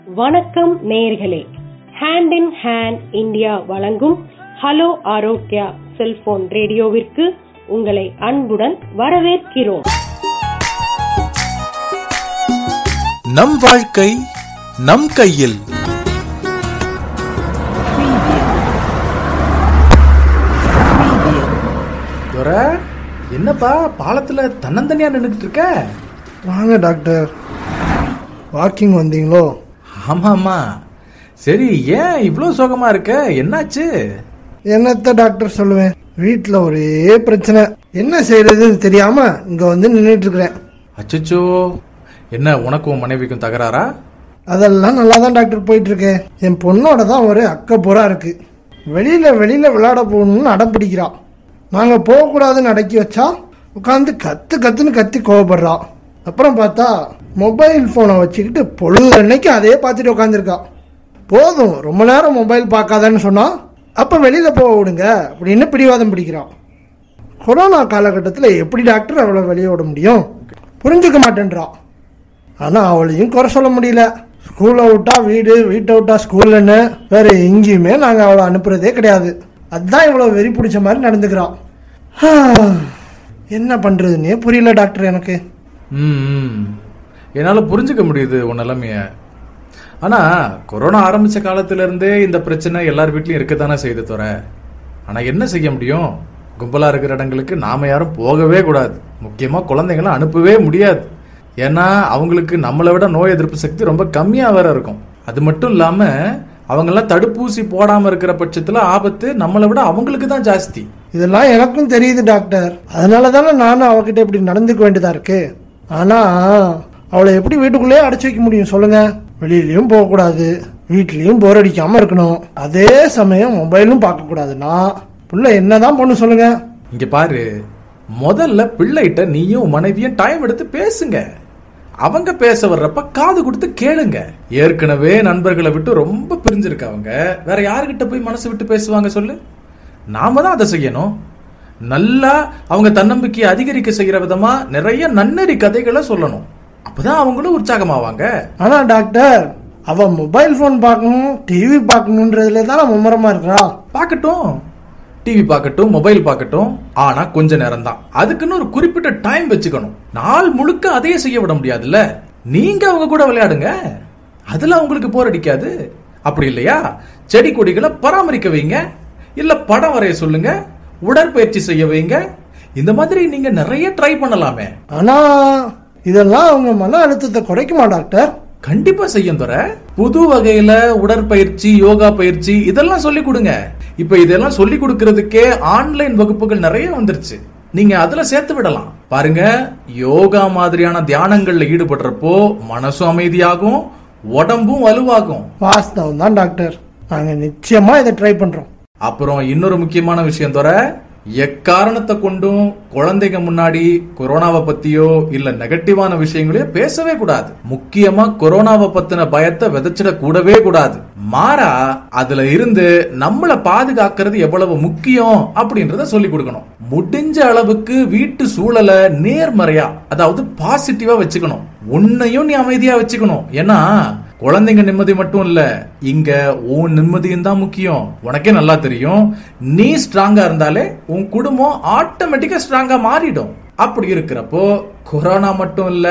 வணக்கம் நேயர்களே hand in hand India வழங்கும் ஹலோ ஆரோக்கியா செல்போன் ரேடியோவிற்கு உங்களை அன்புடன் வரவேற்கிறோம் நம் வாழ்க்கை நம் கையில் துரை என்னப்பா பாலத்துல தன்னந்தனியா நின்றுட்டு இருக்க வாங்க டாக்டர் வாக்கிங் வந்தீங்களோ ஆமாமா சரி ஏன் இவ்வளோ சோகமா இருக்க என்னாச்சு என்னத்த டாக்டர் சொல்லுவேன் வீட்டில் ஒரே பிரச்சனை என்ன செய்யறதுன்னு தெரியாம இங்க வந்து நின்றுட்டு இருக்கிறேன் அச்சச்சோ என்ன உனக்கும் மனைவிக்கும் தகராறா அதெல்லாம் நல்லா தான் டாக்டர் போயிட்டு இருக்கேன் என் பொண்ணோட தான் ஒரு அக்கப்பூரா இருக்கு வெளியில வெளியில விளையாட போகணும்னு அடம் பிடிக்கிறா நாங்க போகக்கூடாதுன்னு அடக்கி வச்சா உட்காந்து கத்து கத்துன்னு கத்தி கோவப்படுறா அப்புறம் பார்த்தா மொபைல் ஃபோனை வச்சுக்கிட்டு பொழுது அன்னைக்கு அதே பார்த்துட்டு உட்காந்துருக்கா போதும் ரொம்ப நேரம் மொபைல் பார்க்காதன்னு சொன்னா அப்ப வெளியில போக விடுங்க அப்படின்னு பிடிவாதம் பிடிக்கிறான் கொரோனா காலகட்டத்தில் எப்படி டாக்டர் அவளை வெளியே விட முடியும் புரிஞ்சுக்க மாட்டேன்றா ஆனால் அவளையும் குறை சொல்ல முடியல ஸ்கூலை விட்டா வீடு வீட்டை விட்டா ஸ்கூல்னு வேற எங்கேயுமே நாங்கள் அவளை அனுப்புறதே கிடையாது அதுதான் இவ்வளோ வெறி பிடிச்ச மாதிரி நடந்துக்கிறான் என்ன பண்ணுறதுன்னே புரியல டாக்டர் எனக்கு ம் ம். என்னால புரிஞ்சுக்க முடியுது உன் நிலைமைய ஆனா கொரோனா ஆரம்பிச்ச காலத்துல இருந்தே இந்த பிரச்சனை எல்லார் வீட்லயும் இருக்கத்தானே செய்து துறை ஆனா என்ன செய்ய முடியும் கும்பலா இருக்கிற இடங்களுக்கு நாம யாரும் போகவே கூடாது முக்கியமா குழந்தைங்களை அனுப்பவே முடியாது ஏன்னா அவங்களுக்கு நம்மளை விட நோய் எதிர்ப்பு சக்தி ரொம்ப கம்மியா வேற இருக்கும் அது மட்டும் இல்லாம அவங்கெல்லாம் தடுப்பூசி போடாம இருக்கிற பட்சத்துல ஆபத்து நம்மளை விட அவங்களுக்கு தான் ஜாஸ்தி இதெல்லாம் எனக்கும் தெரியுது டாக்டர் அதனால தானே நானும் அவகிட்ட இப்படி நடந்துக்க வேண்டியதா இருக்கு ஆனா அவளை எப்படி வீட்டுக்குள்ளேயே அடைச்சு வைக்க முடியும் சொல்லுங்க வெளியிலயும் போகக்கூடாது வீட்லயும் போர் அடிக்காம இருக்கணும் அதே சமயம் மொபைலும் பார்க்க கூடாதுன்னா புள்ள என்னதான் பொண்ணு சொல்லுங்க இங்க பாரு முதல்ல பிள்ளைகிட்ட நீயும் உன் மனைவியும் டைம் எடுத்து பேசுங்க அவங்க பேச வர்றப்ப காது கொடுத்து கேளுங்க ஏற்கனவே நண்பர்களை விட்டு ரொம்ப பிரிஞ்சிருக்கு அவங்க வேற யாருகிட்ட போய் மனசு விட்டு பேசுவாங்க சொல்லு நாம தான் அதை செய்யணும் நல்லா அவங்க தன்னம்பிக்கையை அதிகரிக்க செய்யற விதமா நிறைய நன்னெறி கதைகளை சொல்லணும் அப்பதான் அவங்களும் உற்சாகமாவாங்க ஆனா டாக்டர் அவ மொபைல் போன் பார்க்கணும் டிவி பார்க்கணுன்றதுல தான் மும்முரமா இருக்கிறா பார்க்கட்டும் டிவி பார்க்கட்டும் மொபைல் பார்க்கட்டும் ஆனா கொஞ்ச நேரம் தான் அதுக்குன்னு ஒரு குறிப்பிட்ட டைம் வச்சுக்கணும் நாள் முழுக்க அதையே செய்ய விட முடியாதுல்ல நீங்க அவங்க கூட விளையாடுங்க அதுல அவங்களுக்கு போர் அடிக்காது அப்படி இல்லையா செடி கொடிகளை பராமரிக்க வைங்க இல்ல படம் வரைய சொல்லுங்க உடற்பயிற்சி செய்ய வைங்க இந்த மாதிரி நீங்க நிறைய ட்ரை பண்ணலாமே ஆனா இதெல்லாம் அவங்க மன அழுத்தத்தை குறைக்குமா டாக்டர் கண்டிப்பா செய்யும் தர புது வகையில உடற்பயிற்சி யோகா பயிற்சி இதெல்லாம் சொல்லி கொடுங்க இப்ப இதெல்லாம் சொல்லி கொடுக்கறதுக்கே ஆன்லைன் வகுப்புகள் நிறைய வந்துருச்சு நீங்க அதுல சேர்த்து விடலாம் பாருங்க யோகா மாதிரியான தியானங்கள்ல ஈடுபடுறப்போ மனசும் அமைதியாகும் உடம்பும் வலுவாகும் வாஸ்தவம் தான் டாக்டர் நாங்க நிச்சயமா இதை ட்ரை பண்றோம் அப்புறம் இன்னொரு முக்கியமான விஷயம் தவிர எக்காரணத்தை கொண்டும் குழந்தைங்க முன்னாடி கொரோனாவை பத்தியோ இல்ல நெகட்டிவான விஷயங்களையோ பேசவே கூடாது முக்கியமா கொரோனாவை பத்தின பயத்தை விதைச்சிட கூடவே கூடாது மாறா அதுல இருந்து நம்மள பாதுகாக்கிறது எவ்வளவு முக்கியம் அப்படின்றத சொல்லி கொடுக்கணும் முடிஞ்ச அளவுக்கு வீட்டு சூழலை நேர்மறையா அதாவது பாசிட்டிவா வச்சுக்கணும் உன்னையும் நீ அமைதியா வச்சுக்கணும் ஏன்னா குழந்தைங்க நிம்மதி மட்டும் இல்ல இங்க உன் நிம்மதியும் தான் முக்கியம் உனக்கே நல்லா தெரியும் நீ ஸ்ட்ராங்கா இருந்தாலே உன் குடும்பம் ஆட்டோமேட்டிக்கா ஸ்ட்ராங்கா மாறிடும் அப்படி இருக்கிறப்போ கொரோனா மட்டும் இல்ல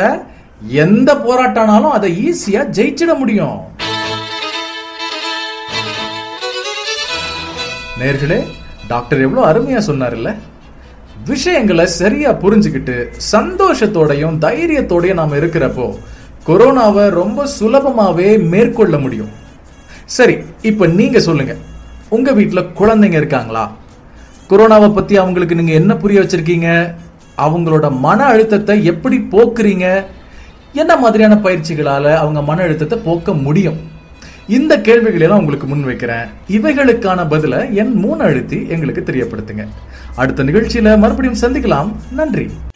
எந்த போராட்டானாலும் அதை ஈஸியா ஜெயிச்சிட முடியும் நேர்களே டாக்டர் எவ்வளவு அருமையா சொன்னார்ல விஷயங்களை சரியா புரிஞ்சுக்கிட்டு சந்தோஷத்தோடையும் தைரியத்தோடையும் நாம இருக்கிறப்போ கொரோனாவை ரொம்ப சுலபமாவே மேற்கொள்ள முடியும் சரி இப்ப நீங்க சொல்லுங்க உங்க வீட்ல குழந்தைங்க இருக்காங்களா கொரோனாவை பத்தி அவங்களுக்கு நீங்க என்ன புரிய வச்சிருக்கீங்க அவங்களோட மன அழுத்தத்தை எப்படி போக்குறீங்க என்ன மாதிரியான பயிற்சிகளால அவங்க மன அழுத்தத்தை போக்க முடியும் இந்த கேள்விகளை எல்லாம் உங்களுக்கு முன் வைக்கிறேன் இவைகளுக்கான பதிலை என் மூணு அழுத்தி எங்களுக்கு தெரியப்படுத்துங்க அடுத்த நிகழ்ச்சியில மறுபடியும் சந்திக்கலாம் நன்றி